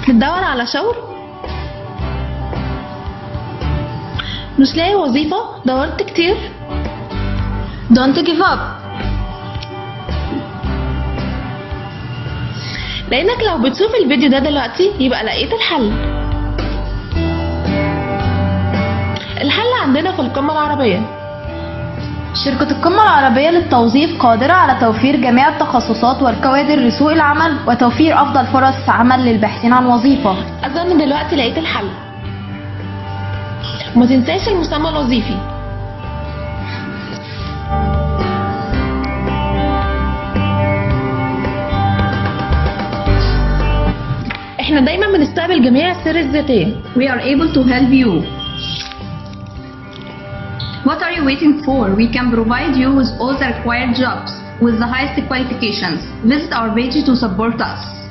بتدور على شغل مش لاقي وظيفة دورت كتير Don't give up. لانك لو بتشوف الفيديو ده دلوقتي يبقى لقيت الحل الحل عندنا في القمة العربية شركة القمة العربية للتوظيف قادرة على توفير جميع التخصصات والكوادر لسوق العمل وتوفير أفضل فرص عمل للباحثين عن وظيفة اظن دلوقتي لقيت الحل وما تنساش المسمى الوظيفي احنا دايما بنستقبل جميع السير الذاتية We are able to help you. What are you waiting for? We can provide you with all the required jobs with the highest qualifications. Visit our page to support us.